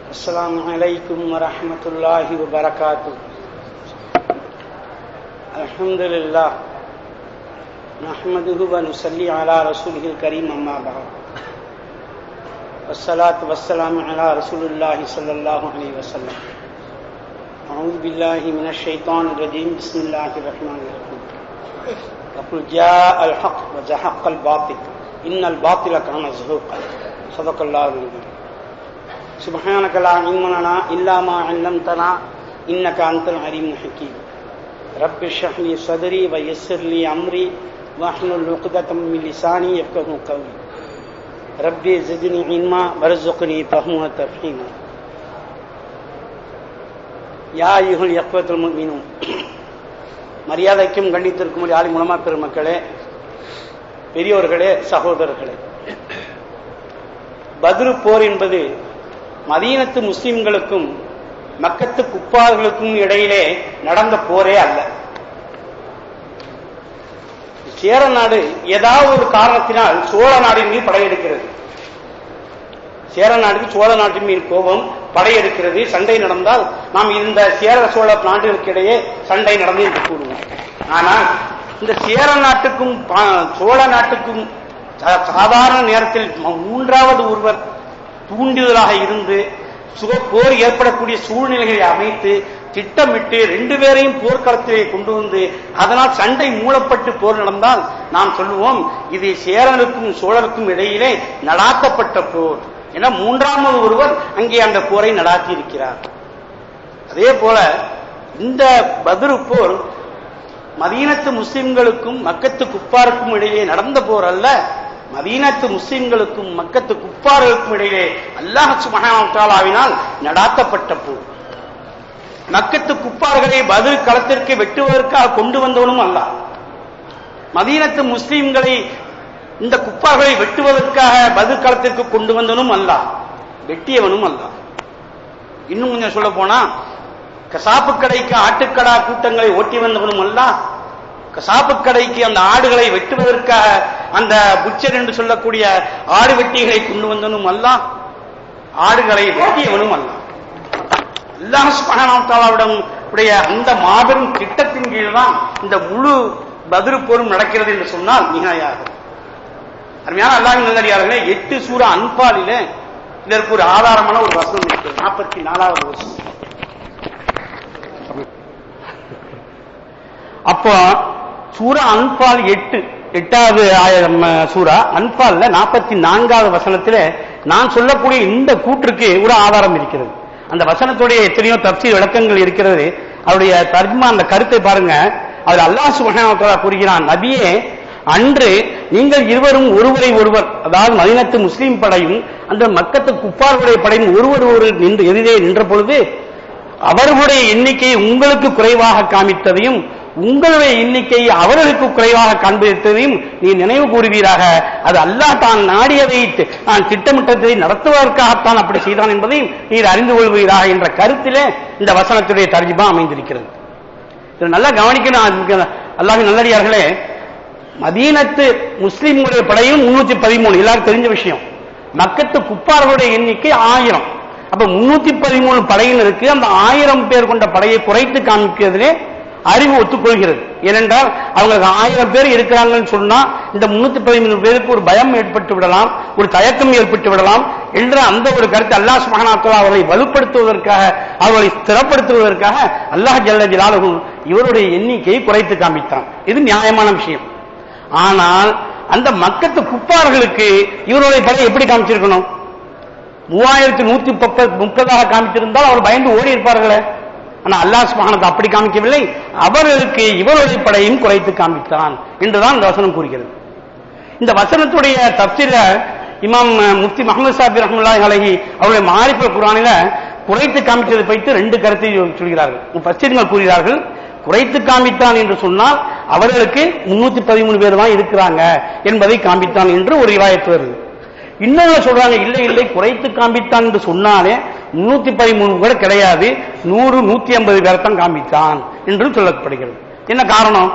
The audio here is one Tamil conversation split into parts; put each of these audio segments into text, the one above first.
السلام عليكم ورحمة الله وبركاته الحمد لله نحمده ونصلي على رسوله الكريم أما بعد والصلاة والسلام على رسول الله صلى الله عليه وسلم أعوذ بالله من الشيطان الرجيم بسم الله الرحمن الرحيم وقل جاء الحق وزحق الباطل إن الباطل كان زهوقا صدق الله العظيم سبحانك لا علم لنا إلا ما علمتنا إنك أنت العليم الحكيم رب اشرح لي صدري ويسر لي أمري واحلل عقدة من لساني يفقهوا قولي ربي زدني علما وارزقني فهما تفهيما யா யுகுல் யக்வத்துல் முக்மினும் மரியாதைக்கும் கண்டித்திருக்கும் ஆளி மூலமா பெருமக்களே பெரியோர்களே சகோதரர்களே பத்ரு போர் என்பது மதீனத்து முஸ்லிம்களுக்கும் மக்கத்து குப்பார்களுக்கும் இடையிலே நடந்த போரே அல்ல சேர நாடு ஏதாவது ஒரு காரணத்தினால் சோழ நாடின் மீது படையெடுக்கிறது சேர நாட்டுக்கு சோழ நாட்டின் மீது கோபம் படையெடுக்கிறது சண்டை நடந்தால் நாம் இந்த சேர சோழ நாடுகளுக்கு இடையே சண்டை நடந்து என்று கூறுவோம் ஆனால் இந்த சேர நாட்டுக்கும் சோழ நாட்டுக்கும் சாதாரண நேரத்தில் மூன்றாவது ஒருவர் தூண்டுதலாக இருந்து போர் ஏற்படக்கூடிய சூழ்நிலைகளை அமைத்து திட்டமிட்டு ரெண்டு பேரையும் போர்க்களத்திலே கொண்டு வந்து அதனால் சண்டை மூடப்பட்டு போர் நடந்தால் நாம் சொல்லுவோம் இது சேரனுக்கும் சோழருக்கும் இடையிலே நடாத்தப்பட்ட போர் என மூன்றாவது ஒருவர் அங்கே அந்த போரை நடாத்தி இருக்கிறார் அதே போல இந்த பதிரு போர் மதீனத்து முஸ்லிம்களுக்கும் மக்கத்து குப்பாருக்கும் இடையே நடந்த போர் அல்ல மதீனத்து முஸ்லிம்களுக்கும் மக்கத்து குப்பார்களுக்கும் இடையே அல்லாஹ் சுமகாவினால் நடாத்தப்பட்ட போர் மக்கத்து குப்பார்களை பதில் களத்திற்கு வெட்டுவதற்காக கொண்டு வந்தவனும் அல்ல மதீனத்து முஸ்லிம்களை இந்த குப்பார்களை வெட்டுவதற்காக பதில் களத்திற்கு கொண்டு வந்தவனும் அல்ல வெட்டியவனும் அல்ல இன்னும் கொஞ்சம் சொல்ல போனா கசாப்பு கடைக்கு ஆட்டுக்கடா கூட்டங்களை ஓட்டி வந்தவனும் அல்ல கசாப்பு கடைக்கு அந்த ஆடுகளை வெட்டுவதற்காக அந்த புச்சர் என்று சொல்லக்கூடிய ஆடு வெட்டிகளை கொண்டு வந்தவனும் அல்ல ஆடுகளை வெட்டியவனும் அல்ல அல்லாஹ் சுபஹானாவிடம் உடைய அந்த மாபெரும் திட்டத்தின் கீழ் தான் இந்த முழு பதிரு போரும் நடக்கிறது என்று சொன்னால் மிகையாகும் அருமையான அல்லாஹ் நல்லடியார்களே எட்டு சூற அன்பாலில இதற்கு ஒரு ஆதாரமான ஒரு வசனம் இருக்கிறது நாற்பத்தி நாலாவது வருஷம் அப்போ சூரா அன்பால் எட்டு எட்டாவது சூரா அன்பால்ல நாற்பத்தி நான்காவது வசனத்துல நான் சொல்லக்கூடிய இந்த கூற்றுக்கு ஒரு ஆதாரம் இருக்கிறது அந்த வசனத்துடைய எத்தனையோ தப்சீர் விளக்கங்கள் இருக்கிறது அவருடைய தர்மா அந்த கருத்தை பாருங்க அவர் அல்லாஹ் சுபஹான கூறுகிறான் நபியே அன்று நீங்கள் இருவரும் ஒருவரை ஒருவர் அதாவது மதினத்து முஸ்லீம் படையும் அந்த மக்கத்து குப்பார்களுடைய படையும் ஒருவர் ஒரு நின்று எதிரே நின்ற பொழுது அவர்களுடைய எண்ணிக்கையை உங்களுக்கு குறைவாக காமித்ததையும் உங்களுடைய எண்ணிக்கையை அவர்களுக்கு குறைவாக காண்பித்ததையும் நீ நினைவு கூறுவீராக அது அல்லாஹ் தான் நாடியதை நான் திட்டமிட்டதை நடத்துவதற்காகத்தான் அப்படி செய்தான் என்பதையும் நீர் அறிந்து கொள்வீராக என்ற கருத்திலே இந்த வசனத்துடைய தர்ஜிமா அமைந்திருக்கிறது இது நல்லா கவனிக்கணும் அல்லாஹ் நல்லடியார்களே மதீனத்து முஸ்லிம்களுடைய படையும் முன்னூத்தி பதிமூணு எல்லாரும் தெரிஞ்ச விஷயம் மக்கத்து குப்பார்களுடைய எண்ணிக்கை ஆயிரம் அப்ப முன்னூத்தி பதிமூணு படையினருக்கு அந்த ஆயிரம் பேர் கொண்ட படையை குறைத்து காமிக்கிறதுலே அறிவு ஒத்துக்கொள்கிறது ஏனென்றால் அவங்களுக்கு ஆயிரம் பேர் இருக்கிறாங்கன்னு சொன்னா இந்த முன்னூத்தி பதிமூணு பேருக்கு ஒரு பயம் ஏற்பட்டு விடலாம் ஒரு தயக்கம் ஏற்பட்டு விடலாம் என்ற அந்த ஒரு கருத்து அல்லாஹ் சுமகனாத்தலா அவர்களை வலுப்படுத்துவதற்காக அவர்களை ஸ்திரப்படுத்துவதற்காக அல்லாஹ் ஜல்ல ஜலாலு இவருடைய எண்ணிக்கையை குறைத்து காமித்தான் இது நியாயமான விஷயம் ஆனால் அந்த மக்கத்து குப்பார்களுக்கு இவருடைய படை எப்படி காமிச்சிருக்கணும் மூவாயிரத்தி நூத்தி முப்பதாக காமிச்சிருந்தால் அவர் பயந்து ஓடி இருப்பார்களே ஆனா அல்லாஹ் சுபஹானத்தை அப்படி காமிக்கவில்லை அவர்களுக்கு இவருடைய படையும் குறைத்து காமித்தான் என்றுதான் இந்த வசனம் கூறுகிறது இந்த வசனத்துடைய தப்சில இமாம் முஃப்தி முகமது சாபி ரஹமுல்லா அலஹி அவருடைய மாரிஃப குரானில குறைத்து காமித்ததை வைத்து ரெண்டு கருத்தை சொல்கிறார்கள் பச்சரிகள் கூறுகிறார்கள் குறைத்து காமித்தான் என்று சொன்னால் அவர்களுக்கு முன்னூத்தி பதிமூணு பேர் தான் இருக்கிறாங்க என்பதை காமித்தான் என்று ஒரு விவாயத்து வருது இன்னொன்னு சொல்றாங்க இல்லை இல்லை குறைத்து காண்பித்தான் என்று சொன்னாலே முன்னூத்தி பதிமூணு கூட கிடையாது நூறு நூத்தி ஐம்பது பேரைத்தான் காண்பித்தான் என்று சொல்லப்படுகிறது என்ன காரணம்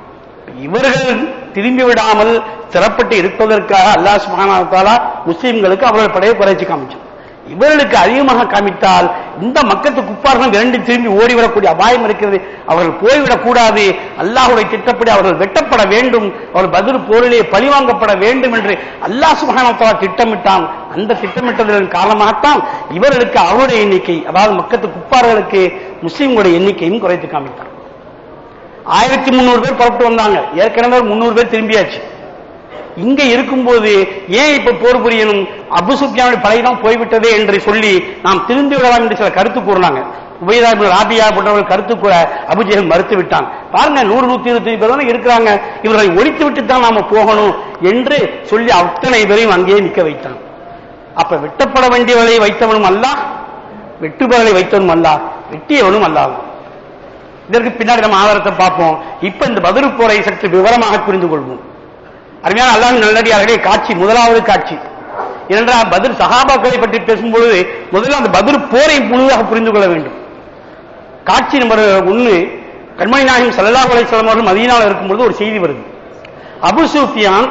இவர்கள் திரும்பி விடாமல் சிறப்பட்டு இருப்பதற்காக அல்லாஹ் சுப்ஹானஹு வ தஆலா முஸ்லிம்களுக்கு அவர்கள் படையை குறைச்சு காமிச்சான் இவர்களுக்கு அதிகமாக காமித்தால் இந்த மக்கத்து குப்பார்கள் இரண்டு திரும்பி ஓடிவிடக்கூடிய அபாயம் இருக்கிறது அவர்கள் போய்விடக் கூடாது அல்லாஹுடைய திட்டப்படி அவர்கள் வெட்டப்பட வேண்டும் அவர்கள் பதில் போரிலே பழிவாங்கப்பட வேண்டும் என்று அல்லாஹ் சுபஹானத்தாலா திட்டமிட்டான் அந்த திட்டமிட்டதன் காரணமாகத்தான் இவர்களுக்கு அவருடைய எண்ணிக்கை அதாவது மக்கத்து குப்பார்களுக்கு முஸ்லிம்களுடைய எண்ணிக்கையும் குறைத்து காமித்தான் ஆயிரத்தி முன்னூறு பேர் புறப்பட்டு வந்தாங்க ஏற்கனவே முன்னூறு பேர் திரும்பியாச்சு இங்க இருக்கும்போது ஏன் இப்ப போர் புரியணும் அபு சுஃபியானுடைய படைதான் போய்விட்டதே என்று சொல்லி நாம் திரும்பி விடலாம் என்று சில கருத்து கூறினாங்க உபயதா இப்னு ராபியா போன்றவர்கள் கருத்து கூற அபுஜெகல் மறுத்து விட்டான் பாருங்க நூறு நூத்தி இருபத்தி பேர் தானே இருக்கிறாங்க இவர்களை ஒழித்து விட்டு தான் நாம போகணும் என்று சொல்லி அத்தனை பேரையும் அங்கேயே நிக்க வைத்தான் அப்ப வெட்டப்பட வேண்டியவர்களை வைத்தவனும் அல்ல வெட்டுபவர்களை வைத்தவனும் அல்ல வெட்டியவனும் அல்லாகும் இதற்கு பின்னாடி நம்ம ஆதாரத்தை பார்ப்போம் இப்ப இந்த பதில் போரை சற்று விவரமாக புரிந்து கொள்வோம் அருமையான அல்லாஹ் நல்லடியார்களே காட்சி முதலாவது காட்சி ஏனென்றால் பதில் சகாபாக்களை பற்றி பேசும்பொழுது முதல்ல அந்த பதில் போரை முழுதாக புரிந்து கொள்ள வேண்டும் காட்சி நம்பர் ஒண்ணு கண்மணி நாயகம் சல்லல்லாஹு அலைஹி வஸல்லம் அவர்கள் மதீனாவில் இருக்கும்பொழுது ஒரு செய்தி வருது அபு சூஃபியான்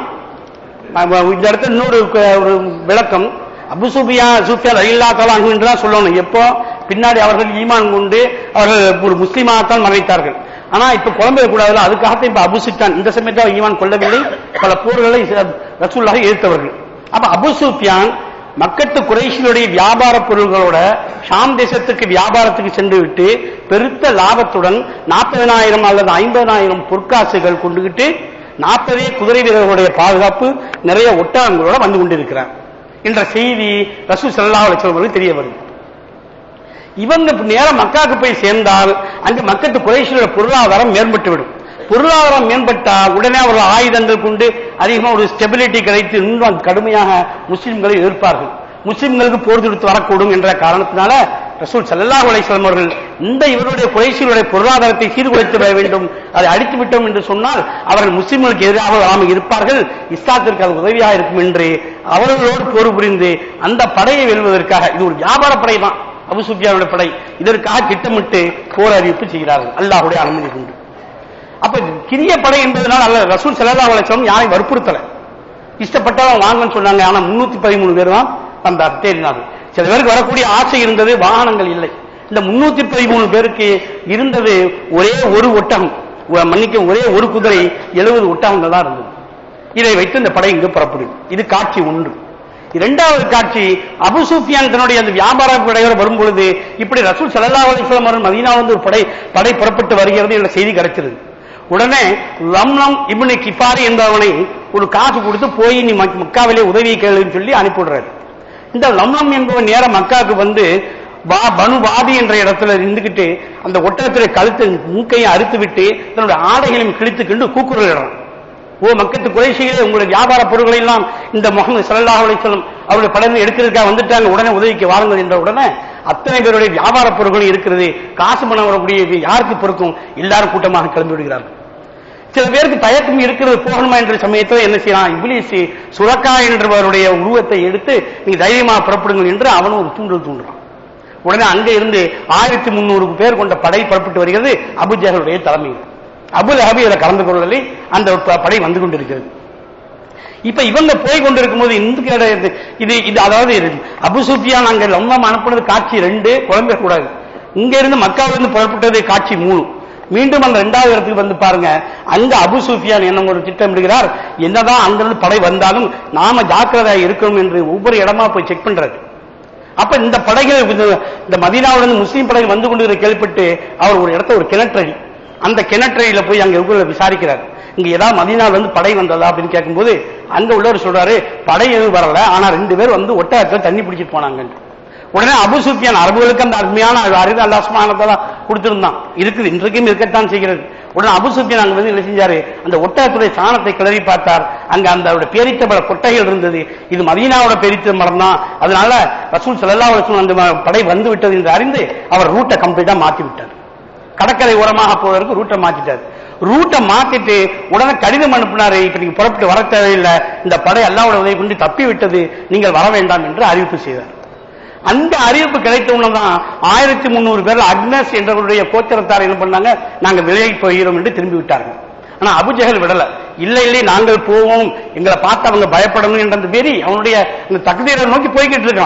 அஹ் இந்த இடத்துல இன்னொரு க- ஒரு விளக்கம் அபு சுபியா சூஃபியா ரயில்லா தலான் என்று தான் சொல்லணும் எப்போ பின்னாடி அவர்கள் ஈமான் கொண்டு அவர்கள் ஒரு முஸ்லீமாகத்தான் மறைத்தார்கள் ஆனா இப்ப குழம்பு கூடாதுல அதுக்காகத்தான் இப்ப அபு சுஃபியான் இந்த சமயத்தில் அவர் ஈமான் கொள்ளவில்லை பல போர்களை ரசூல்லாக எதிர்த்தவர்கள் அப்ப அபு சுஃபியான் மக்கத்து குறைஷிகளுடைய வியாபார பொருள்களோட ஷாம் தேசத்துக்கு வியாபாரத்துக்கு சென்று விட்டு பெருத்த லாபத்துடன் நாற்பதனாயிரம் அல்லது ஐம்பதனாயிரம் பொற்காசுகள் கொண்டுகிட்டு நாற்பதே குதிரை வீரர்களுடைய பாதுகாப்பு நிறைய ஒட்டகங்களோட வந்து கொண்டிருக்கிறார் என்ற செய்தி ரசூ ஸல்லல்லாஹு அலைஹி வஸல்லம் அவர்களுக்கு தெரிய வருது இவங்க இப்ப நேரா மக்காவுக்கு போய் சேர்ந்தால் அங்கு மக்கத்து குறைஷியோட பொருளாதாரம் மேம்பட்டு விடும் பொருளாதாரம் மேம்பட்டால் உடனே அவர்கள் ஆயுதங்கள் கொண்டு அதிகமாக ஒரு ஸ்டெபிலிட்டி கிடைத்து இன்னும் கடுமையாக முஸ்லிம்களை எதிர்ப்பார்கள் முஸ்லிம்களுக்கு போர் தொடுத்து வரக்கூடும் என்ற காரணத்தினால ரசூல் ஸல்லல்லாஹு அலைஹி வஸல்லம் அவர்கள் இந்த இவருடைய குறைஷிகளுடைய பொருளாதாரத்தை சீர்குலைத்து விட வேண்டும் அதை அடித்து விட்டோம் என்று சொன்னால் அவர்கள் முஸ்லிம்களுக்கு எதிராக வராமல் இருப்பார்கள் இஸ்லாத்திற்கு அது உதவியாக இருக்கும் என்று அவர்களோடு போர் புரிந்து அந்த படையை வெல்வதற்காக இது ஒரு வியாபார படை தான் அபு சுஃபியானுடைய படை இதற்காக திட்டமிட்டு போர் அறிவிப்பு செய்கிறார்கள் அல்லாஹ்வுடைய அனுமதி கொண்டு அப்ப கிரிய படை என்பதனால் அல்ல ரசூல் ஸல்லல்லாஹு அலைஹி வஸல்லம் யாரையும் வற்புறுத்தல இஷ்டப்பட்டவன் வாங்கன்னு சொன்னாங்க ஆனா முன்னூத்தி பதிமூணு பேர் தான் வந்தார் தேடினார்கள் சில பேருக்கு வரக்கூடிய ஆசை இருந்தது வாகனங்கள் இல்லை இந்த முன்னூத்தி பதிமூணு பேருக்கு இருந்தது ஒரே ஒரு ஒட்டகம் ஒ- மன்னிக்க ஒரே ஒரு குதிரை எழுபது ஒட்டகங்கள் தான் இருந்தது இதை வைத்து இந்த படை இங்கு புறப்படுது இது காட்சி ஒன்று இரண்டாவது காட்சி அபு சுஃபியான் தன்னுடைய அந்த வியாபார படையோடு வரும்பொழுது இப்படி ரசூல் ஸல்லல்லாஹு அலைஹி வஸல்லம் அவர்கள் மதீனாவிலிருந்து ஒரு படை படை புறப்பட்டு வருகிறது என்ற செய்தி கிடைச்சிருது உடனே லம்லம் இப்னு கிஃபாரி என்பவனை ஒரு காசு கொடுத்து போய் நீ மக்- மக்காவிலே உதவி கேளுன்னு சொல்லி அனுப்பிவிடுறாரு இந்த லம்லம் என்பவன் நேர மக்காவுக்கு வந்து பா பனு பாதி என்ற இடத்துல இருந்துகிட்டு அந்த ஒட்டகத்திலே கழுத்து மூக்கையை அறுத்து விட்டு தன்னுடைய ஆடைகளையும் கிழித்துக்கொண்டு கூக்குரலிடுறான் ஓ மக்கத்து குறைசிகளே உங்களுடைய வியாபார பொருட்களை எல்லாம் இந்த முகமது ஸல்லல்லாஹு அலைஹி வஸல்லம் அவருடைய படம் எடுக்கிறதுக்காக வந்துட்டாங்க உடனே உதவிக்கு வாருங்கள் என்ற உடனே அத்தனை பேருடைய வியாபார பொருட்களும் இருக்கிறது காசு பணம் வரக்கூடிய யாருக்கு பொறுக்கும் எல்லாரும் கூட்டமாக கிளம்பி விடுகிறார்கள் சில பேருக்கு தயக்கம் இருக்கிறது போகணுமா என்ற சமயத்தில் என்ன செய்யலாம் இப்லீஸ் சுரக்கா என்றவருடைய உருவத்தை எடுத்து நீங்க தைரியமா புறப்படுங்கள் என்று அவனும் ஒரு தூண்டல் தூண்டுறான் உடனே அங்க இருந்து ஆயிரத்தி முன்னூறு பேர் கொண்ட படை புறப்பட்டு வருகிறது அபுஜகளுடைய தலைமையில் அபு லஹபி இதில் கலந்து கொள்ளலை அந்த ப- படை வந்து கொண்டிருக்கிறது இப்ப இவங்க போய் கொண்டிருக்கும் போது இந்த கிடையாது இது இது அதாவது இது அபு சுஃபியான் அங்க லம்மம் அனுப்புனது காட்சி ரெண்டு குழம்பே கூடாது இங்க இருந்து மக்காவிலிருந்து புறப்பட்டது காட்சி மூணு மீண்டும் அந்த இரண்டாவது இடத்துக்கு வந்து பாருங்க அங்க அபு சுஃபியான் என்ன ஒரு திட்டமிடுகிறார் என்னதான் அங்கிருந்து படை வந்தாலும் நாம ஜாக்கிரதையா இருக்கணும் என்று ஒவ்வொரு இடமா போய் செக் பண்றாரு அப்ப இந்த படைகள் இந்த- இந்த மதீனாவிலிருந்து முஸ்லீம் படைகள் வந்து கொண்டு கேள்விப்பட்டு அவர் ஒரு இடத்த ஒரு கிணற்றடி அந்த கிணற்றடியில போய் அங்க இருக்கிற விசாரிக்கிறார் இங்க ஏதாவது மதீனாவில இருந்து படை வந்ததா அப்படின்னு கேட்கும்போது அங்க உள்ளவர் சொல்றாரு படை எதுவும் வரல ஆனா ரெண்டு பேர் வந்து ஒட்டகத்துல தண்ணி பிடிச்சிட்டு போனாங்க உடனே அபு சுஃபியான் அரபுகளுக்கு அந்த அருமையான அறிவு அல்லா சுப்ஹானஹு கொடுத்திருந்தான் இருக்குது இன்றைக்கும் இருக்கத்தான் செய்கிறது உடனே அபு சுஃபியான் அங்க வந்து என்ன செஞ்சாரு அந்த ஒட்டகத்துடைய சாணத்தை கிளறி பார்த்தார் அங்க அந்த அவருடைய பேரித்த பல கொட்டைகள் இருந்தது இது மதீனாவோட பேரித்த மரம் தான் அதனால ரசூல் ஸல்லல்லாஹு அலைஹி வஸல்லம் அந்த ம- படை வந்து விட்டது என்று அறிந்து அவர் ரூட்டை கம்ப்ளீட்டா மாத்தி விட்டார் கடற்கரை ஓரமாக போவதற்கு ரூட்டை மாத்திட்டார் ரூட்டை மாத்திட்டு உடனே கடிதம் அனுப்பினாரு இப்ப நீங்க புறப்பட்டு வர தேவையில்லை இந்த படை அல்லாவோட உதவி கொண்டு தப்பி விட்டது நீங்கள் வர வேண்டாம் என்று அறிவிப்பு செய்தார் அந்த அறிவிப்பு கிடைத்தவுடன் தான் ஆயிரத்தி முன்னூறு பேர் அக்னஸ் என்றவருடைய கோத்திரத்தார் என்ன பண்ணாங்க நாங்க விலகி போகிறோம் என்று திரும்பி விட்டார்கள் ஆனா அபுஜஹல் விடல இல்லை இல்லை நாங்கள் போவோம் எங்களை பார்த்து அவங்க பயப்படணும் என்ற அந்த வெறி அவனுடைய அந்த தகுதியை நோக்கி போய்கிட்டு இருக்கான்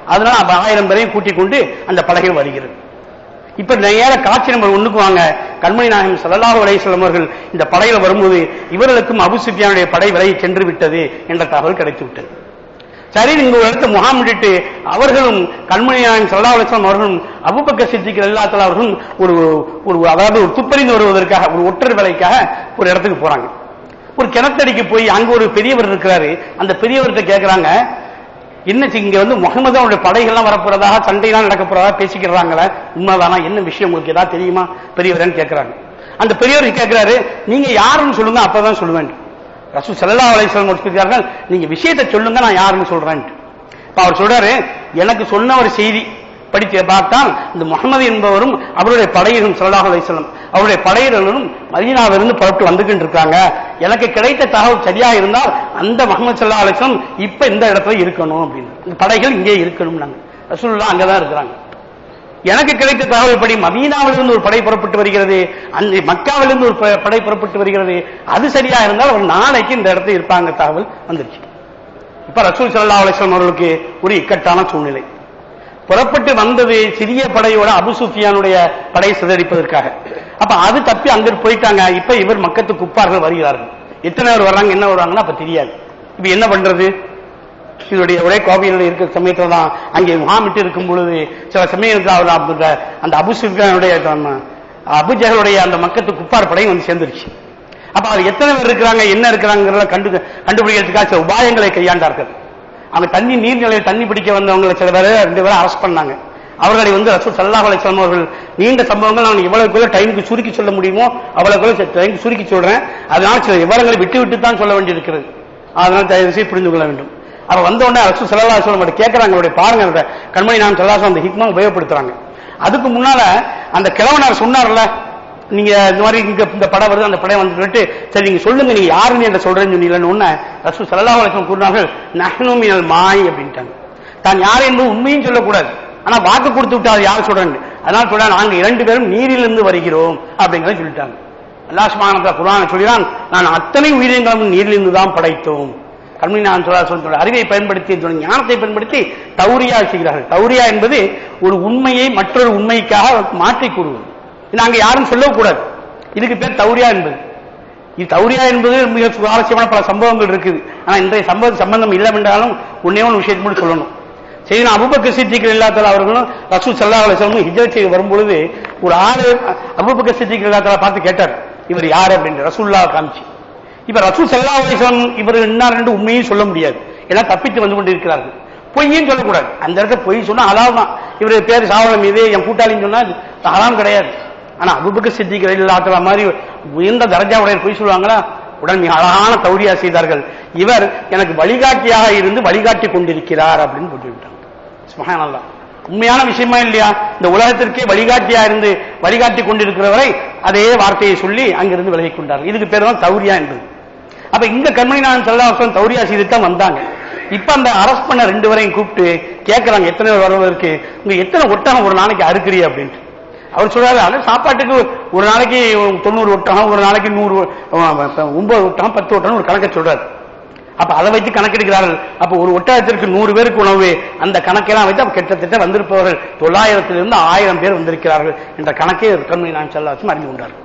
அதனால அப்ப ஆயிரம் பேரையும் கூட்டிக் கொண்டு அந்த படைகள் வருகிறது இப்ப நேர காட்சி நம்பர் ஒண்ணுக்கு வாங்க கண்மணி நாயகம் ஸல்லல்லாஹு அலைஹி வஸல்லம் அவர்கள் இந்த படையில வரும்போது இவர்களுக்கும் அபு சுஃபியானுடைய படை விலகி சென்று விட்டது என்ற தகவல் கிடைத்து விட்டது சரி இங்க ஒரு இடத்துல முகாமிட்டு அவர்களும் கண்மணி நாயகம் ஸல்லல்லாஹு அலைஹி வஸல்லம் அவர்களும் அபூபக்கர் சித்திக் ரலியல்லாஹு அவர்களும் ஒரு ஒரு அதாவது ஒரு துப்பறிந்து வருவதற்காக ஒரு ஒற்றர் வேலைக்காக ஒரு இடத்துக்கு போறாங்க ஒரு கிணத்தடிக்கு போய் அங்க ஒரு பெரியவர் இருக்கிறாரு அந்த பெரியவர்கிட்ட கேக்குறாங்க என்னச்சு இங்க வந்து முகமது அவருடைய படைகள்லாம் வரப்போறதாக சண்டையெல்லாம் நடக்க போறதா பேசிக்கிறாங்களே உண்மைதானா என்ன விஷயம் உங்களுக்கு ஏதாவது தெரியுமா பெரியவரன்னு கேட்கறாங்க அந்த பெரியவர் கேட்கிறாரு நீங்க யாருன்னு சொல்லுங்க அப்பதான் சொல்லுவேன் ரசூ சல்லா அலைஹிஸ்ஸலாம் சொல்கிறார்கள் நீங்க விஷயத்தை சொல்லுங்க நான் யாருன்னு சொல்றேன் இப்ப அவர் சொல்றாரு எனக்கு சொன்ன ஒரு செய்தி படித்து பார்த்தால் இந்த முகமது என்பவரும் அவருடைய படையினரும் சல்லாஹ் அலைஹிஸ்ஸலாம் அவருடைய படையினரும் மதீனாவிலிருந்து புறப்பட்டு வந்துகிட்டு இருக்காங்க எனக்கு கிடைத்த தகவல் சரியா இருந்தால் அந்த முகமது சல்லா அலிஸ்லாம் இப்ப இந்த இடத்துல இருக்கணும் அப்படின்னு இந்த படைகள் இங்கே இருக்கணும் நாங்க ரசூலுல்லாஹ் அங்கதான் இருக்கிறாங்க எனக்கு கிடைத்த தகவல் படி மதீனாவிலிருந்து ஒரு படை புறப்பட்டு வருகிறது அந்த மக்காவிலிருந்து ஒரு ப- படை புறப்பட்டு வருகிறது அது சரியா இருந்தால் ஒரு நாளைக்கு இந்த இடத்துல இருப்பாங்க தகவல் வந்துருச்சு இப்ப ரசூல் ஸல்லல்லாஹு அலைஹி வஸல்லம் அவர்களுக்கு ஒரு இக்கட்டான சூழ்நிலை புறப்பட்டு வந்தது சிறிய படையோட அபு சுஃபியானுடைய படை சிதறிப்பதற்காக அப்ப அது தப்பி அங்க போயிட்டாங்க இப்ப இவர் மக்கத்து குப்பார்கள் வருகிறார்கள் எத்தனை பேர் வர்றாங்க என்ன வருவாங்கன்னா அப்ப தெரியாது இப்ப என்ன பண்றது இதனுடைய ஒரே கோவையில் இருக்கிற சமயத்துல தான் அங்கே முகாமிட்டு இருக்கும் பொழுது சில சமயத்தில் அவர் அந்த அந்த அபு சுஃபியானுடைய நம்ம அபுஜகளுடைய அந்த மக்கத்து குப்பார் படையும் வந்து சேர்ந்துருச்சு அப்ப அது எத்தனை பேர் இருக்கிறாங்க என்ன இருக்கிறாங்கிறத கண்டு கண்டுபிடிக்கிறதுக்காக சில உபாயங்களை கையாண்டார்கள் அவங்க தண்ணி நீர்நிலையில் தண்ணி பிடிக்க வந்தவங்களை சில பேரை ரெண்டு பேரை அரெஸ்ட் பண்ணாங்க அவர்களை வந்து ரசூல் சல்லாஹ் அலைஹிஸ்ஸலாம் அவர்கள் நீண்ட சம்பவங்கள் நான் எவ்வளவுக்குள்ள டைமுக்கு சுருக்கி சொல்ல முடியுமோ அவ்வளவுக்குள்ள டைமுக்கு சுருக்கி சொல்றேன் அதனால சில விவரங்களை விட்டு விட்டு தான் சொல்ல வேண்டியிருக்கிறது அதனால தயவு செய்து புரிந்து கொள்ள வேண்டும் அவ வந்த உடனே ரசூல் சல்லா சொல்லம் கேட்கறாங்க அவருடைய பாருங்க அந்த கண்மணி நான் சல்லாஹ் அந்த ஹிக்மா உபயோகப்படுத்துறாங்க அதுக்கு முன்னால அந்த கிழவனார் சொன்னார்ல நீங்க இந்த மாதிரி இங்க இந்த படம் வருது அந்த படம் வந்துட்டு சரி நீங்க சொல்லுங்க நீங்க யாருன்னு என்ன சொல்றேன்னு சொன்னீங்கன்னு உடனே ரசூல் சல்லல்லாஹு அலைஹி வஸல்லம் கூறினார்கள் நஹ்னு மினல் மாய் அப்படின்ட்டாங்க தான் யார் என்பது உண்மையும் சொல்லக்கூடாது ஆனா வாக்கு கொடுத்து விட்டா அது யார் சொல்றேன் அதனால சொல்ற நாங்க இரண்டு பேரும் நீரிலிருந்து வருகிறோம் அப்படிங்கறத சொல்லிட்டாங்க அல்லாஹ் சுப்ஹானஹு வ குர்ஆன் சொல்கிறான் நான் அத்தனை உயிரினங்களும் நீரிலிருந்து தான் படைத்தோம் கண்மணி நான் சொல்ல சொல்ற அறிவை பயன்படுத்தி என்னுடைய ஞானத்தை பயன்படுத்தி தௌரியா செய்கிறார்கள் தௌரியா என்பது ஒரு உண்மையை மற்றொரு உண்மைக்காக மாற்றி கூறுவது நாங்க யாரும் சொல்லக்கூடாது இதுக்கு பேர் தௌரியா என்பது இது தௌரியா என்பது மிக சுவாரஸ்யமான பல சம்பவங்கள் இருக்குது ஆனா இன்றைய சம்பவ சம்பந்தம் இல்லை என்றாலும் ஒன்னே ஒன்று விஷயத்தை மட்டும் சொல்லணும் சரி நான் அபுபக்கர் சித்திகள் இல்லாத்தால அவர்களும் ரசூல் சல்லா அலிஸ்லமும் ஹிஜரத் செய்து வரும்பொழுது ஒரு ஆளு அபுபக்கர் சித்திகள் இல்லாத்தால பார்த்து கேட்டார் இவர் யார் அப்படின்னு ரசூல்லா காமிச்சு இப்ப ரசூல் சல்லா அலிஸ்லாம் இவர் என்ன ரெண்டு உண்மையும் சொல்ல முடியாது எல்லாம் தப்பித்து வந்து கொண்டிருக்கிறார்கள் பொய்யும் சொல்லக்கூடாது அந்த இடத்துல பொய் சொன்னா ஹலால் தான் இவர் பேர் சாவலம் மீது என் கூட்டாளின்னு சொன்னா அது ஹலால் கிடையாது ஆனா அபுபக்கர் சித்திக் இல்லாத மாதிரி உயர்ந்த தரஜாவுடைய பொய் சொல்லுவாங்களா உடன் மிக அழகான தௌரியா செய்தார்கள் இவர் எனக்கு வழிகாட்டியாக இருந்து வழிகாட்டி கொண்டிருக்கிறார் அப்படின்னு போட்டு விட்டாங்க சுபஹானல்லாஹ். உண்மையான விஷயமா இல்லையா இந்த உலகத்திற்கே வழிகாட்டியா இருந்து வழிகாட்டி கொண்டிருக்கிறவரை அதே வார்த்தையை சொல்லி அங்கிருந்து விலகிக் கொண்டார்கள் இதுக்கு பேர் தான் தௌரியா என்பது அப்ப இங்க கண்மணி நான் செல்லாசம் தௌரியா செய்து தான் வந்தாங்க இப்ப அந்த அரஸ்ட் பண்ண ரெண்டு வரையும் கூப்பிட்டு கேட்கறாங்க எத்தனை பேர் வருவதற்கு உங்க எத்தனை ஒட்டகம் ஒரு நாளைக்கு அறுக்கிறீ அப்படின்ட்டு அவர் சொல்றாரு அது சாப்பாட்டுக்கு ஒரு நாளைக்கு தொண்ணூறு ஒட்டகம் ஒரு நாளைக்கு நூறு ஒன்பது ஒட்டகம் பத்து ஒட்டகம் ஒரு கணக்கை சொல்றாரு அப்ப அதை வைத்து கணக்கெடுக்கிறார்கள் அப்ப ஒரு ஒட்டகத்திற்கு நூறு பேருக்கு உணவு அந்த கணக்கெல்லாம் வைத்து அப்ப கிட்டத்தட்ட வந்திருப்பவர்கள் தொள்ளாயிரத்திலிருந்து ஆயிரம் பேர் வந்திருக்கிறார்கள் என்ற கணக்கை கண்மணி நான் செல்லாச்சும் அறிந்து கொண்டார்கள்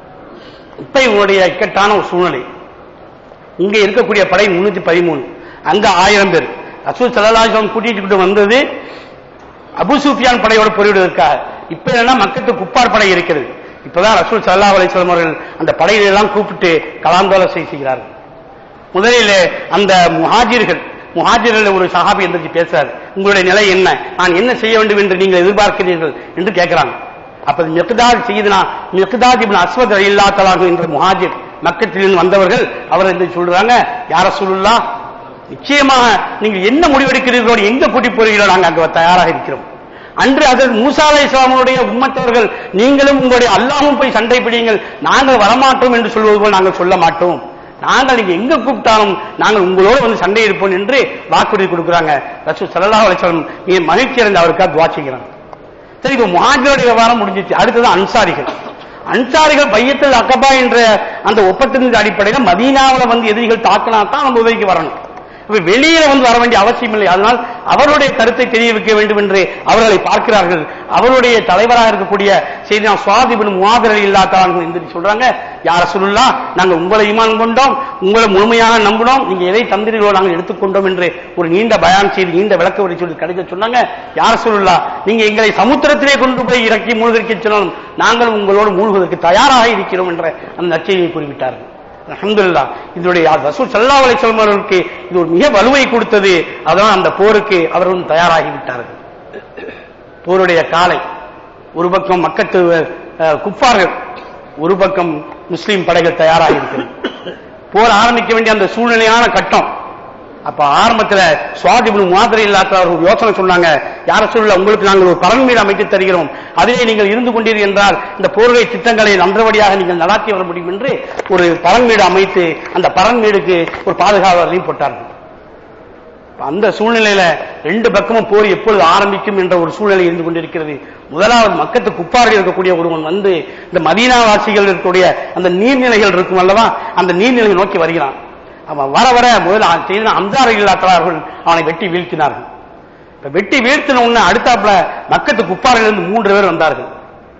இப்ப இவங்களுடைய இக்கட்டான ஒரு சூழ்நிலை இங்க இருக்கக்கூடிய படை முன்னூத்தி பதிமூணு அங்க ஆயிரம் பேர் ரசூல் சல்லாஹம் கூட்டிட்டு வந்தது அபு சூஃபியான் படையோட போரிடுவதற்காக இப்ப என்னன்னா மக்கத்து குப்பார் படை இருக்கிறது இப்பதான் ரசூல் சல்லா அலிஸ்லாம் அவர்கள் அந்த படைகளை எல்லாம் கூப்பிட்டு கலாந்தோலசை செய்கிறார்கள் முதலில் அந்த முஹாஜிர்கள் முஹாஜிர்கள் ஒரு சஹாபி எந்திரிச்சு பேசுறாரு உங்களுடைய நிலை என்ன நான் என்ன செய்ய வேண்டும் என்று நீங்கள் எதிர்பார்க்கிறீர்கள் என்று கேட்கிறாங்க அப்ப மிக்தாத் செய்தனா மிக்தாத் இப்னு அஸ்வத் இல்லாத்தலாக என்ற முஹாஜிர் மக்கத்திலிருந்து வந்தவர்கள் அவர் என்று சொல்றாங்க யார சொல்லுல்லா நிச்சயமாக நீங்கள் என்ன முடிவெடுக்கிறீர்களோ எங்க கூட்டி போறீங்களோ நாங்க அங்க தயாராக இருக்கிறோம் அன்று அதற்கு மூசா அலை இஸ்லாமுடைய உம்மத்தவர்கள் நீங்களும் உங்களுடைய அல்லாமும் போய் சண்டை பிடியுங்கள் நாங்கள் வரமாட்டோம் என்று சொல்வது போல் நாங்கள் சொல்ல மாட்டோம் நாங்கள் நீங்க எங்க கூப்பிட்டாலும் நாங்கள் உங்களோடு வந்து சண்டை இருப்போம் என்று வாக்குறுதி கொடுக்குறாங்க ரசூ சல்லா அலிஸ்லாம் நீங்க மகிழ்ச்சி அடைந்து அவருக்காக துவா செய்கிறாங்க சரி இப்ப முஹாஜருடைய விவகாரம் முடிஞ்சிச்சு அடுத்தது அன்சாரிகள் அன்சாரிகள் பையத்தில் அக்கபா என்ற அந்த ஒப்பந்தத்தின் அடிப்படையில் மதீனாவில் வந்து எதிரிகள் தாக்கினா தான் நம்ம உதவிக்கு வரணும் அப்ப வெளியில வந்து வர வேண்டிய அவசியம் இல்லை அதனால் அவருடைய கருத்தை தெரிய வைக்க வேண்டும் என்று அவர்களை பார்க்கிறார்கள் அவருடைய தலைவராக இருக்கக்கூடிய செய்தி சுவாதிபன் முவாதரல் இல்லாதவர்கள் என்று சொல்றாங்க யார சொல்லலாம் நாங்க உங்களை ஈமான் கொண்டோம் உங்களை முழுமையாக நம்பினோம் நீங்க எதை தந்திரீர்களோ நாங்கள் எடுத்துக்கொண்டோம் என்று ஒரு நீண்ட பயான் செய்து நீண்ட விளக்க உரை சொல்லி கிடைக்க சொன்னாங்க யார சொல்லலாம் நீங்க எங்களை சமுத்திரத்திலே கொண்டு போய் இறக்கி மூழ்கடிக்க சொன்னாலும் நாங்கள் உங்களோடு மூழ்குவதற்கு தயாராக இருக்கிறோம் என்ற அந்த நச்செய்தியை குறிப்பிட்டார்கள் அல்ஹம்துலில்லாஹ் இதனுடைய ரசூல் ஸல்லல்லாஹு அலைஹி வஸல்லம் அவர்களுக்கு இது ஒரு மிக வலுவை கொடுத்தது அதனால் அந்த போருக்கு அவர்களும் தயாராகி விட்டார்கள் போருடைய காலை ஒரு பக்கம் மக்கத்து அஹ், குப்பார்கள் ஒரு பக்கம் முஸ்லீம் படைகள் தயாராகி இருக்கிறது போர் ஆரம்பிக்க வேண்டிய அந்த சூழ்நிலையான கட்டம் அப்ப ஆரம்பத்துல சுவாதிபுல் மாதிரி இல்லாத அவர்கள் யோசனை சொன்னாங்க யார சொல்ல உங்களுக்கு நாங்கள் ஒரு பரன்மீடு அமைத்து தருகிறோம் அதிலே நீங்கள் இருந்து கொண்டீர்கள் என்றால் இந்த போர்வை திட்டங்களை நன்றபடியாக நீங்கள் நடாத்தி வர முடியும் என்று ஒரு பரன்மீடு அமைத்து அந்த பரன்மீடுக்கு ஒரு பாதுகாவலரையும் போட்டார்கள் இப்ப அந்த சூழ்நிலையில ரெண்டு பக்கமும் போர் எப்பொழுது ஆரம்பிக்கும் என்ற ஒரு சூழ்நிலை இருந்து கொண்டிருக்கிறது முதலாவது மக்கத்து குப்பார்கள் இருக்கக்கூடிய ஒருவன் வந்து இந்த மதீனாவாசிகள் இருக்கக்கூடிய அந்த நீர்நிலைகள் இருக்கும் அல்லவா அந்த நீர்நிலையை நோக்கி வருகிறான் அவன் வர வர முதல்ல செய்த அம்சார் இல்லாதவர்கள் அவனை வெட்டி வீழ்த்தினார்கள் இப்ப வெட்டி வீழ்த்தின உடனே அடுத்தாப்புல மக்கத்து குப்பார்கள் இருந்து மூன்று பேர் வந்தார்கள்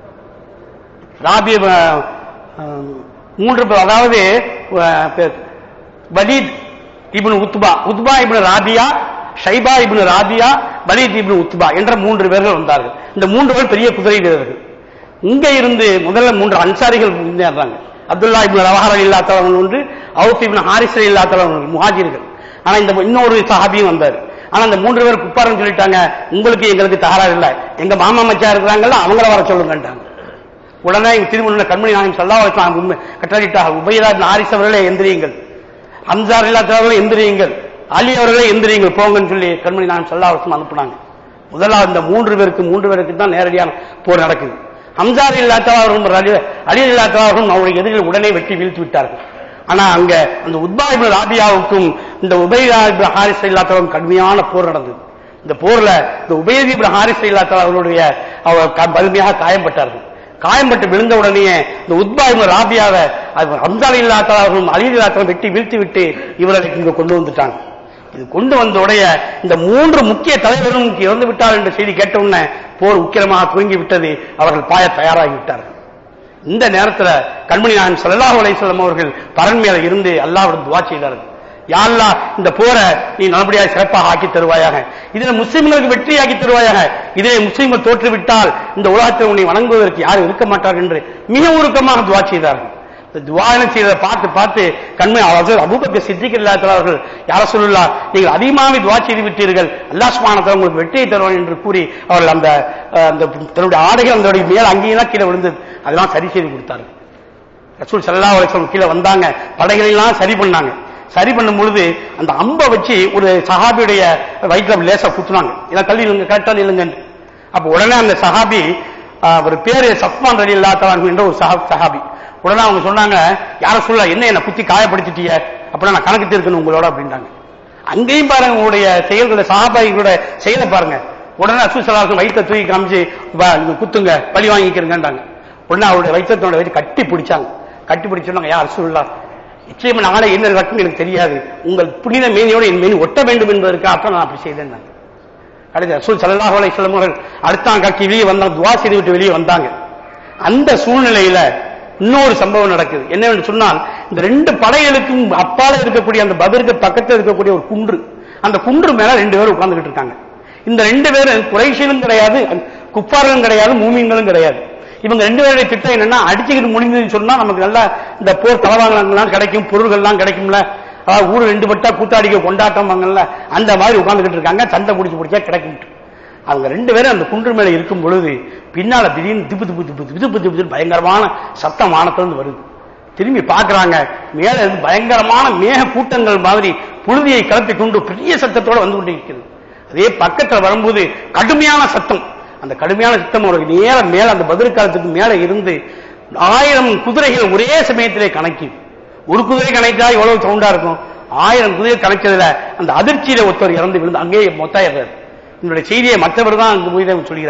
ராபி அஹ், அஹ், மூன்று பேர் அதாவது அஹ், பேர், Walid ibn Utba Utba ibn Rabia Shaiba ibn Rabia Walid ibn Utba என்ற மூன்று பேர்கள் வந்தார்கள் இந்த மூன்று பேர் பெரிய குதிரை வீரர்கள் இங்க இருந்து முதல்ல மூன்று அன்சாரிகள் முன்னேறாங்க அப்துல்லா இப்னு ரவாஹர் இல்லாதவங்க ஒன்று அவுஃப் இப்னு ஹாரிஸ் இல்லாதவங்க முஹாஜிர்கள் ஆனா இந்த இன்னொரு சஹாபியும் வந்தார் ஆனா இந்த மூன்று பேர் குப்பாரன்னு சொல்லிட்டாங்க உங்களுக்கு எங்களுக்கு தகராறு இல்லை எங்க மாமா மச்சா இருக்கிறாங்கல்ல அவங்கள வர சொல்லுங்கன்றாங்க உடனே இங்க திருமண கண்மணி நாயகம் சல்லா வச்சலாம் கட்டளிட்டாக உபயதா இப்னு ஹாரிஸ் அவர்களே எந்திரியுங்கள் அன்சார் இல்லாதவர்களே எந்திரியுங்கள் அலி அவர்களே எந்திரியுங்கள் போங்கன்னு சொல்லி கண்மணி நாயகம் சல்லா வச்சம் அனுப்புனாங்க முதலாவது இந்த மூன்று பேருக்கு மூன்று பேருக்கு தான் நேரடியான போர் நடக்குது ஹம்சார் இல்லாதவர்களும் அலி- அலி இல்லாதவர்களும் அவருடைய எதிரில் உடனே வெட்டி வீழ்த்தி விட்டார்கள் ஆனா அங்க அந்த உத்பா இப்னு ராபியாவுக்கும் இந்த உபைதா இப்னு ஹாரிஸ் இல்லாதவரும் கடுமையான போர் நடந்தது இந்த போர்ல இந்த உபயதி இப்னு ஹாரிஸ் இல்லாதவர்களுடைய அவர் க- வலிமையாக காயம்பட்டார்கள் காயம்பட்டு விழுந்த உடனே இந்த உத்பா இப்னு ராபியாவை அது ஹம்சார் இல்லாதவர்களும் அலி இல்லாதவரும் வெட்டி வீழ்த்தி விட்டு இவர்களை இங்க கொண்டு வந்துட்டாங்க இது கொண்டு வந்த உடைய இந்த மூன்று முக்கிய தலைவரும் இறந்து விட்டார் என்ற செய்தி கேட்ட உடனே போர் உக்கிரமாக துவங்கி விட்டது அவர்கள் பாய தயாராகி விட்டார்கள் இந்த நேரத்துல கண்மணி நாயகம் ஸல்லல்லாஹு அலைஹி வஸல்லம் அவர்கள் பரன் மேல இருந்து அல்லாஹ்விடம் துவா செய்தார்கள் யா அல்லாஹ் இந்த போரை நீ நல்லபடியாக சிறப்பாக ஆக்கி தருவாயாக இதுல முஸ்லிம்களுக்கு வெற்றியாக்கி தருவாயாக இதிலே முஸ்லிம்கள் தோற்றுவிட்டால் இந்த உலகத்தில் உன்னை வணங்குவதற்கு யாரும் இருக்க மாட்டார்கள் என்று மிக உருக்கமாக துவா செய்தார்கள் இந்த துவாயனம் செய்ததை பார்த்து பார்த்து கண்மை அவர்கள் அபூபக்கர் சித்திக் இல்லாதவர்கள் யார சொல்லலாம் நீங்கள் அதிகமாக துவா செய்து விட்டீர்கள் அல்லாஹ் சுப்ஹானஹு உங்களுக்கு வெற்றியை தருவான் என்று கூறி அவர்கள் அந்த அஹ், அந்த தன்னுடைய ஆடைகள் அதனுடைய மேல் அங்கேயெல்லாம் கீழே விழுந்தது அதெல்லாம் சரி செய்து கொடுத்தார்கள் ரசூல் ஸல்லல்லாஹு அலைஹி வஸல்லம் கீழே வந்தாங்க படைகளை எல்லாம் சரி பண்ணாங்க சரி பண்ணும் பொழுது அந்த அம்பை வச்சு ஒரு சஹாபியுடைய வயிற்றுல லேசா குத்துனாங்க இதை தள்ளி இல்லைங்க கரெக்டா இல்லைங்க அப்ப உடனே அந்த சஹாபி ஆஹ், ஒரு பேரு சஃப்மான் ரலி இல்லாதவன் என்ற ஒரு சஹா சஹாபி உடனே அவங்க சொன்னாங்க யார சொல்ல என்ன என்ன குத்தி காயப்படுத்திட்டீங்க அப்படின்னா நான் கணக்கு தீர்க்கணும் உங்களோட அப்படின்றாங்க அங்கேயும் பாருங்க உங்களுடைய செயல்களை சஹாபாய்களோட செயலை பாருங்க உடனே அசு சலாசம் வயிற்ற தூக்கி காமிச்சு "வா, இங்க குத்துங்க பழி வாங்கிக்கிறங்கன்றாங்க உடனே அவருடைய வைத்தத்தோட வச்சு கட்டி பிடிச்சாங்க கட்டி பிடிச்சோன்னாங்க யார் அசுல்லா நிச்சயமா நாளை என்ன நடக்கும் எனக்கு தெரியாது உங்கள் புனித மேனியோட என் மேனி ஒட்ட வேண்டும் என்பதற்காக நான் அப்படி செய்தேன் நான் கடைசி ரசூல் ஸல்லல்லாஹு அலைஹி வஸல்லம் அவர்கள் அடுத்த காட்சி வெளியே வந்தாங்க துவா செய்து விட்டு வெளியே வந்தாங்க அந்த சூழ்நிலையில இன்னொரு சம்பவம் நடக்குது என்னவென்று சொன்னால் இந்த ரெண்டு படைகளுக்கும் அப்பால இருக்கக்கூடிய அந்த பதிலுக்கு பக்கத்துல இருக்கக்கூடிய ஒரு குன்று அந்த குன்று மேல ரெண்டு பேரும் உட்கார்ந்துகிட்டு இருக்காங்க இந்த ரெண்டு பேரும் குறைஷிலும் கிடையாது குப்பார்களும் கிடையாது மூமின்களும் கிடையாது இவங்க ரெண்டு பேருடைய திட்டம் என்னன்னா அடிச்சுக்கிட்டு முடிஞ்சதுன்னு சொன்னா நமக்கு நல்லா இந்த போர் தளவாங்கலாம் கிடைக்கும் பொருள்கள்லாம் கிடைக்கும்ல அதாவது ஊர் ரெண்டு பட்டா கூத்தாடிக்க கொண்டாட்டம் வாங்கல்ல அந்த மாதிரி உட்கார்ந்துகிட்டு இருக்காங்க சண்டை பிடிச்சு பிடிச்சா கிடைக்கும் அவங்க ரெண்டு பேரும் அந்த குன்று மேல இருக்கும் பொழுது பின்னால திடீர்னு திப்பு திப்பு திப்பு திப்பு திப்பு திப்பு திப்பு பயங்கரமான சத்தம் வானத்திலிருந்து வருது திரும்பி பார்க்கறாங்க மேல இருந்து பயங்கரமான மேக கூட்டங்கள் மாதிரி புழுதியை கிளப்பி கொண்டு பெரிய சத்தத்தோட வந்து கொண்டிருக்கிறது அதே பக்கத்துல வரும்போது கடுமையான சத்தம் அந்த கடுமையான சத்தம் அவருக்கு நேர மேல அந்த பதில் காலத்துக்கு மேல இருந்து ஆயிரம் குதிரைகள் ஒரே சமயத்திலே கணக்கி ஒரு குதிரை கணக்கிட்டா எவ்வளவு சவுண்டா இருக்கும் ஆயிரம் குதிரை கணக்கிறதுல அந்த அதிர்ச்சியில ஒருத்தர் இறந்து விழுந்து அங்கேயே மொத்த இறந்தார் என்னுடைய செய்தியை மற்றவர் தான் இந்த உயிரை சொல்கிறார்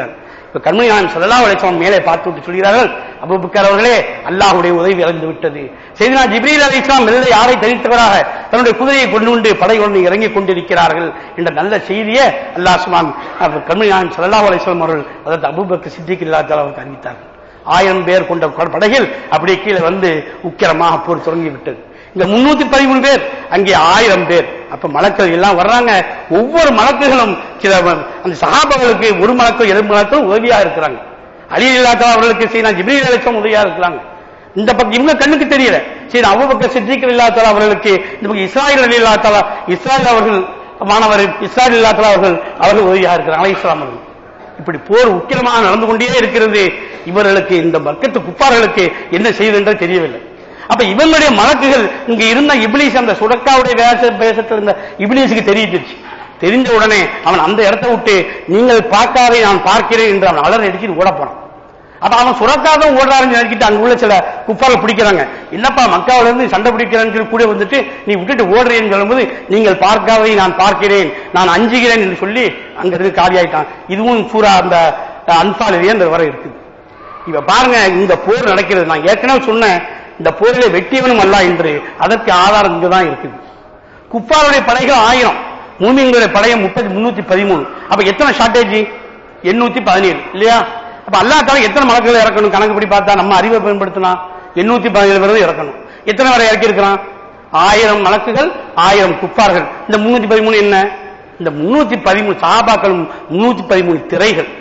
இப்ப கண்மணி நாயம் சல்லா அலிஸ்லாம் மேலே பார்த்து விட்டு சொல்கிறார்கள் அபுபக்கர் அவர்களே அல்லாஹ்வுடைய உதவி இறந்து விட்டது செய்தினா ஜிப்ரீல் அலி இஸ்லாம் மெல்ல யாரை தரித்தவராக தன்னுடைய குதிரையை கொண்டு கொண்டு படையுடன் இறங்கிக் கொண்டிருக்கிறார்கள் என்ற நல்ல செய்தியை அல்லாஹ் சுமான் கண்மணி நாயம் சல்லா அலிஸ்லாம் அவர்கள் அதாவது அபுபக்கர் சித்திக் இல்லா அவருக்கு அறிவித்தார்கள் ஆயிரம் பேர் கொண்ட படகில் அப்படியே கீழே வந்து உக்கிரமாக போர் தொடங்கி விட்டது இந்த முன்னூத்தி பதிமூணு பேர் அங்கே ஆயிரம் பேர் அப்ப மலக்கள் எல்லாம் வர்றாங்க ஒவ்வொரு மலக்குகளும் சில அந்த சகாபங்களுக்கு ஒரு மலக்கள் இரண்டு மலக்கள் உதவியா இருக்கிறாங்க அலி இல்லாத அவர்களுக்கு சரி ஜிப்ரீல் அலிசம் உதவியா இருக்கிறாங்க இந்த பக்கம் இவங்க கண்ணுக்கு தெரியல சரி அவ்வப்பக்க சித்திகள் இல்லாத அவர்களுக்கு இந்த பக்கம் இஸ்ராயல் அலி இல்லாத இஸ்ராயல் அவர்கள் மாணவர் இஸ்ராயல் இல்லாத அவர்கள் அவர்கள் உதவியா இருக்கிறாங்க அலை இஸ்லாம் அவர்கள் இப்படி போர் உக்கிரமாக நடந்து கொண்டே இருக்கிறது இவர்களுக்கு இந்த பக்கத்து குப்பார்களுக்கு என்ன செய்வது என்று தெரியவில்லை அப்ப இவங்களுடைய மலக்குகள் இங்க இருந்த இபிலிஸ் அந்த சுடக்காவுடைய வேச பேசத்தில் இருந்த இபிலிஸுக்கு தெரிஞ்சிருச்சு தெரிஞ்ச உடனே அவன் அந்த இடத்தை விட்டு நீங்கள் பார்க்காதே நான் பார்க்கிறேன் என்று அவன் அலர் அடிச்சு ஓட போறான் அப்ப அவன் சுரக்காக ஓடுறாருன்னு நினைக்கிட்டு அங்க உள்ள சில குப்பால பிடிக்கிறாங்க என்னப்பா மக்காவில இருந்து சண்டை பிடிக்கிறேன்னு சொல்லி கூட வந்துட்டு நீ விட்டுட்டு ஓடுறேன்னு சொல்லும்போது நீங்கள் பார்க்காததை நான் பார்க்கிறேன் நான் அஞ்சுகிறேன் என்று சொல்லி அங்க இருந்து காலியாயிட்டான் இதுவும் சூரா அந்த அன்பாலிலேயே அந்த வர இருக்குது இப்ப பாருங்க இந்த போர் நடக்கிறது நான் ஏற்கனவே சொன்னேன் இந்த போரிலே வெட்டியவனும் அல்ல என்று அதற்கு ஆதாரம் இங்குதான் இருக்குது குப்பாருடைய படைகள் ஆயிரம் மூமிங்களுடைய படையம் முப்பது முன்னூத்தி பதிமூணு அப்ப எத்தனை ஷார்டேஜ் எண்ணூத்தி பதினேழு இல்லையா அப்ப அல்லா தால எத்தனை மலக்குகள் இறக்கணும் கணக்குப்படி பார்த்தா நம்ம அறிவை பயன்படுத்தினா எண்ணூத்தி பதினேழு பேரும் இறக்கணும் எத்தனை வரை இறக்கி இருக்கிறான் ஆயிரம் மலக்குகள் ஆயிரம் குப்பார்கள் இந்த முன்னூத்தி பதிமூணு என்ன இந்த முன்னூத்தி பதிமூணு சாபாக்களும் முன்னூத்தி பதிமூணு திரைகள்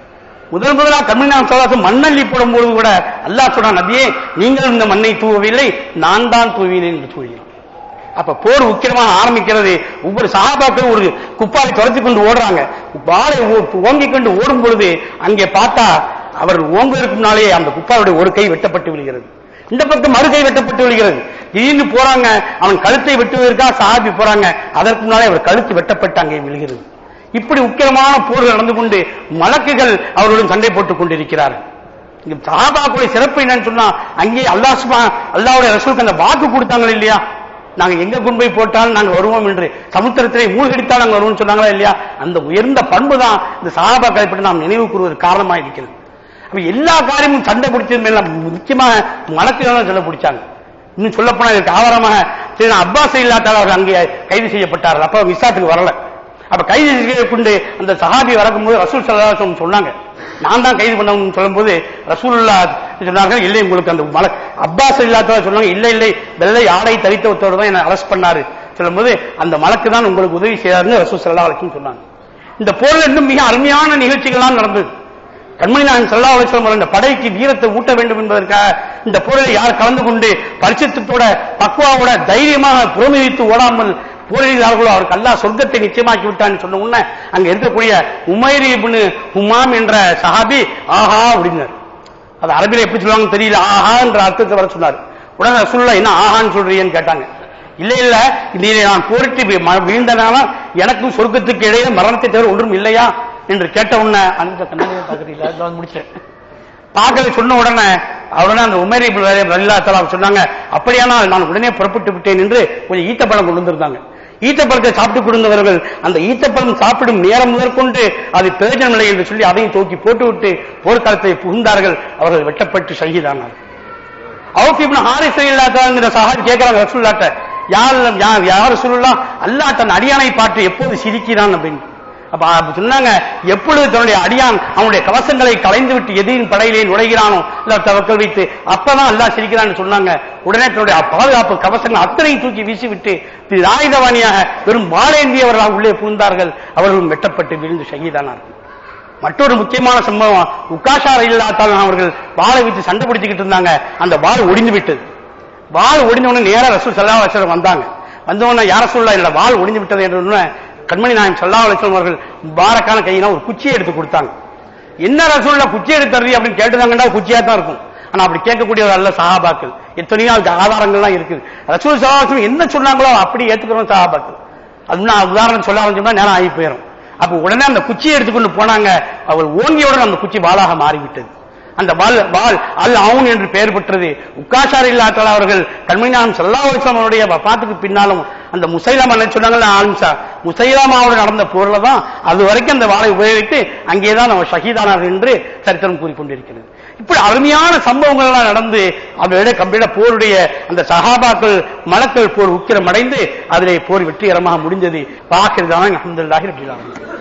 முதல் முதலாக கம்மிநாம் சோழாசம் மண்ணள்ளி போடும்போது கூட அல்லாஹ் சொன்ன நபியே நீங்கள் இந்த மண்ணை தூவவில்லை நான் தான் தூவினேன் என்று தூவினோம் அப்ப போர் உக்கிரமாக ஆரம்பிக்கிறது ஒவ்வொரு சகாபாக்களும் ஒரு குப்பாலை துரத்தி கொண்டு ஓடுறாங்க வாளை ஓங்கிக் கொண்டு ஓடும் பொழுது அங்கே பார்த்தா அவர் ஓங்குவதற்கு அந்த குப்பாவுடைய ஒரு கை வெட்டப்பட்டு விழுகிறது இந்த பக்கம் மறு கை வெட்டப்பட்டு விழுகிறது திடீர்னு போறாங்க அவன் கழுத்தை வெட்டுவதற்காக சஹாபி போறாங்க அதற்கு முன்னாலே அவர் கழுத்து வெட்டப்பட்டு அங்கே விழுகிறது இப்படி உக்கிரமான போர்கள் நடந்து கொண்டு மலக்குகள் அவர்களுடன் சண்டை போட்டுக் கொண்டிருக்கிறார்கள் இங்க சஹாபாக்குடைய சிறப்பு என்னன்னு சொன்னா அங்கே அல்லாஹ் சுபா அல்லாவுடைய ரசூலுக்கு அந்த வாக்கு கொடுத்தாங்க இல்லையா நாங்க எங்க கொண்டு போய் போட்டாலும் நாங்க வருவோம் என்று சமுத்திரத்திலே மூழ்கடித்தால் நாங்க வருவோம் சொன்னாங்களா இல்லையா அந்த உயர்ந்த பண்பு தான் இந்த சஹாபாக்களை பற்றி நாம் நினைவு கூறுவது காரணமா இருக்கிறது அப்ப எல்லா காரியமும் சண்டை பிடிச்சது மேல முக்கியமாக மலக்குகள் சண்டை பிடிச்சாங்க இன்னும் சொல்ல போனா இதற்கு ஆதாரமாக சரி அப்பாஸ் இல்லாத்தால் அவர் அங்கே கைது செய்யப்பட்டார்கள் அப்ப விசாத்துக்கு வரல அப்ப கைது செய்ய கொண்டு அந்த சஹாபி வரக்கும்போது ரசூல் சல்லாஹம் சொன்னாங்க நான் தான் கைது பண்ணணும்னு சொல்லும்போது ரசூல்லா சொன்னார்கள் இல்லை உங்களுக்கு அந்த மல அப்பாஸ் இல்லாத சொன்னாங்க இல்லை இல்லை வெள்ளை ஆடை தரித்தவத்தோடு தான் என்ன அரெஸ்ட் பண்ணாரு சொல்லும்போது அந்த மலக்கு தான் உங்களுக்கு உதவி செய்யாருன்னு ரசூல் சல்லா அலிக்கும் சொன்னாங்க இந்த போரில் இன்னும் மிக அருமையான நிகழ்ச்சிகள்லாம் நடந்தது கண்மணி நான் சல்லா அலிஸ்லாம் இந்த படைக்கு வீரத்தை ஊட்ட வேண்டும் என்பதற்காக இந்த போரில் யார் கலந்து கொண்டு பரிசுத்தோட பக்குவாவோட தைரியமாக புறமிதித்து ஓடாமல் போரிடுகிறார்களோ அவருக்கு அல்லா சொர்க்கத்தை நிச்சயமாக்கி விட்டான்னு சொன்ன உடனே அங்க இருக்கக்கூடிய உமைரி இப்னு ஹுமாம் என்ற சஹாபி ஆஹா அப்படின்னார் அது அரபில எப்படி சொல்லுவாங்க தெரியல ஆஹா என்ற அர்த்தத்தை வர சொன்னார் உடனே ரசூலுல்லாஹ் என்ன ஆஹான்னு சொல்றீங்கன்னு கேட்டாங்க இல்ல இல்ல இதிலே நான் போரிட்டு வீழ்ந்தனால எனக்கும் சொர்க்கத்துக்கு இடையே மரணத்தை தவிர ஒன்றும் இல்லையா என்று கேட்ட உடனே அந்த கண்ணாடியை பாக்குறீங்களா முடிச்சேன் பார்க்கல சொன்ன உடனே அவருடன் அந்த உமரி ரல்லா தலா சொன்னாங்க அப்படியானால் நான் உடனே புறப்பட்டு விட்டேன் என்று கொஞ்சம் ஈத்தப்பழம் கொண்டு வந்திருந்தாங்க ஈத்தப்பழத்தை சாப்பிட்டு கொடுத்தவர்கள் அந்த ஈத்தப்பழம் சாப்பிடும் நேரம் முதற்கொண்டு அது பிரயோஜனம் இல்லை என்று சொல்லி அதையும் தூக்கி போட்டுவிட்டு போர்க்காலத்தை புகுந்தார்கள் அவர்கள் வெட்டப்பட்டு சகிதானார்கள் அவுக்கு இப்ப ஹாரிசை இல்லாதங்கிற சஹாபி கேட்கிறாங்க ரசூல்லாட்ட யார் யார் யார் ரசூலுல்லா அல்லாஹ் தன் அடியானை பார்த்து எப்போது சிரிக்கிறான் அப்படின்னு அப்ப அப்ப சொன்னாங்க எப்பொழுது தன்னுடைய அடியான் அவனுடைய கவசங்களை கலைந்து விட்டு எதிரின் படையிலே நுழைகிறானோ இல்ல தவக்கல் வைத்து அப்பதான் அல்லாஹ் சிரிக்கிறான்னு சொன்னாங்க உடனே தன்னுடைய பாதுகாப்பு கவசங்கள் அத்தனையும் தூக்கி வீசிவிட்டு திரு ஆயுதவாணியாக வெறும் வாழேந்தியவர்களாக உள்ளே புகுந்தார்கள் அவர்களும் வெட்டப்பட்டு விழுந்து ஷஹீதானார்கள் மற்றொரு முக்கியமான சம்பவம் உக்காஷா இல்லாத்தால் அவர்கள் வாளை வச்சு சண்டை பிடிச்சுக்கிட்டு இருந்தாங்க அந்த வாள் ஒடிந்து விட்டது வாள் ஒடிஞ்ச உடனே நேரா ரசூல் சல்லா அலிஸ்லாம் வந்தாங்க வந்த உடனே யார சொல்ல இல்ல வாள் ஒடிந்து விட்டது என்று உடனே கண்மணி நாயன் சல்லா அலிஸ்லாம் அவர்கள் பாரக்கான கையினா ஒரு குச்சியை எடுத்து கொடுத்தாங்க என்ன ரசூல்ல குச்சி எடுத்து தருது அப்படின்னு கேட்டுதாங்கன்னா குச்சியா தான் இருக்கும் ஆனா அப்படி கேட்கக்கூடிய ஒரு நல்ல சகாபாக்கள் எத்தனையோ அதுக்கு ஆதாரங்கள்லாம் இருக்குது ரசூல் சகாபாக்கள் என்ன சொன்னாங்களோ அப்படி ஏத்துக்கிறோம் சகாபாக்கள் அது நான் உதாரணம் சொல்ல ஆரம்பிச்சோம்னா நேரம் ஆகி போயிடும் அப்ப உடனே அந்த குச்சியை எடுத்துக்கொண்டு போனாங்க அவள் ஓங்கியோட அந்த குச்சி வாளாக மாறிவிட்டது அந்த வால் வால் அல் அவுன் என்று பெயர் பெற்றது உக்காஷார் இல்லாத்தால் அவர்கள் கண்மணிநாதம் சல்லா அவருடைய வபாத்துக்கு பின்னாலும் அந்த முசைலாமா என்ன சொன்னாங்கல்ல ஆலிம்சா முசைலாமாவோட நடந்த போர்ல தான் அது வரைக்கும் அந்த வாளை உபயோகித்து அங்கேதான் நம்ம ஷஹீதானார்கள் என்று சரித்திரம் கூறிக்கொண்டிருக்கிறது இப்படி அருமையான சம்பவங்கள் எல்லாம் நடந்து அவருடைய கம்பீர போருடைய அந்த சஹாபாக்கள் மலக்கள் போர் உக்கிரம் அடைந்து அதிலே போர் வெற்றிகரமாக முடிந்தது பாக்கிறதான அஹமதுல்லாஹி ரபிலான